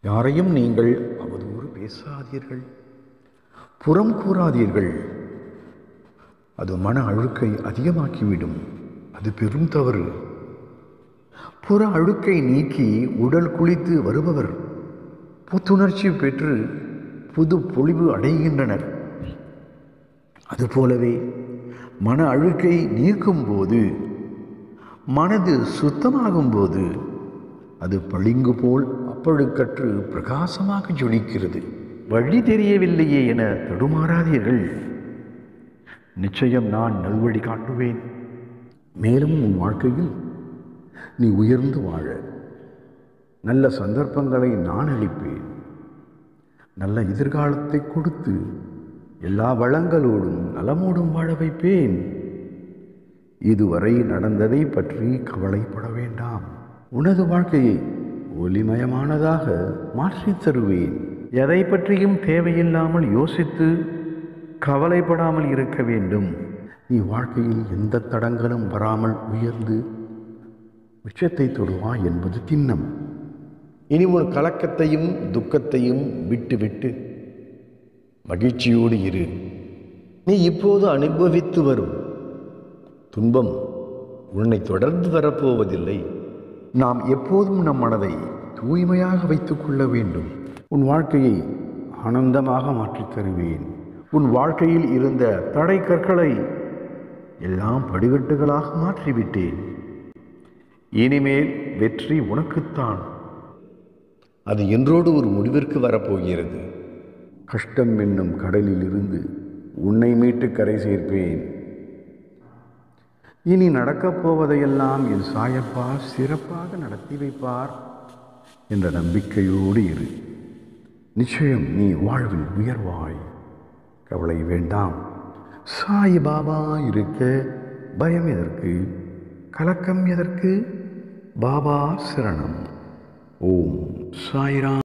யாரையும் நீங்கள் அவதூறு பேசாதீர்கள் புறம் கூறாதீர்கள் அது மன அழுக்கை அதிகமாக்கிவிடும் அது பெரும் தவறு புற அழுக்கை நீக்கி உடல் குளித்து வருபவர் புத்துணர்ச்சி பெற்று புது பொலிவு அடைகின்றனர் அதுபோலவே மன அழுக்கை நீக்கும் போது மனது சுத்தமாகும் போது அது பளிங்கு போல் அப்பழுக்கற்று பிரகாசமாக ஜொலிக்கிறது வழி தெரியவில்லையே என தடுமாறாதீர்கள் நிச்சயம் நான் நல்வழி காட்டுவேன் மேலும் உன் வாழ்க்கையில் நீ உயர்ந்து வாழ நல்ல சந்தர்ப்பங்களை நான் அளிப்பேன் நல்ல எதிர்காலத்தை கொடுத்து எல்லா வளங்களோடும் நலமோடும் வாழ வைப்பேன் இதுவரை நடந்ததை பற்றி கவலைப்பட வேண்டாம் உனது வாழ்க்கையை ஒளிமயமானதாக மாற்றித் தருவேன் எதை பற்றியும் தேவையில்லாமல் யோசித்து கவலைப்படாமல் இருக்க வேண்டும் நீ வாழ்க்கையில் எந்த தடங்களும் வராமல் உயர்ந்து விஷத்தை தொடுவாய் என்பது திண்ணம் இனி ஒரு கலக்கத்தையும் துக்கத்தையும் விட்டு விட்டு மகிழ்ச்சியோடு இரு நீ இப்போது அனுபவித்து வரும் துன்பம் உன்னை தொடர்ந்து வரப்போவதில்லை நாம் எப்போதும் நம் மனதை தூய்மையாக வைத்துக் கொள்ள வேண்டும் உன் வாழ்க்கையை ஆனந்தமாக மாற்றித் தருவேன் உன் வாழ்க்கையில் இருந்த தடை கற்களை எல்லாம் படிகட்டுகளாக மாற்றிவிட்டேன் இனிமேல் வெற்றி உனக்குத்தான் அது என்றோடு ஒரு முடிவிற்கு வரப்போகிறது கஷ்டம் என்னும் கடலில் இருந்து உன்னை மீட்டு கரை சேர்ப்பேன் இனி நடக்கப் போவதையெல்லாம் என் சாயப்பா சிறப்பாக நடத்தி வைப்பார் என்ற நம்பிக்கையோடு இரு நிச்சயம் நீ வாழ்வில் உயர்வாய் கவலை வேண்டாம் சாய் பாபா இருக்க பயம் எதற்கு கலக்கம் எதற்கு பாபா சரணம் ஓம் சாய்ராம்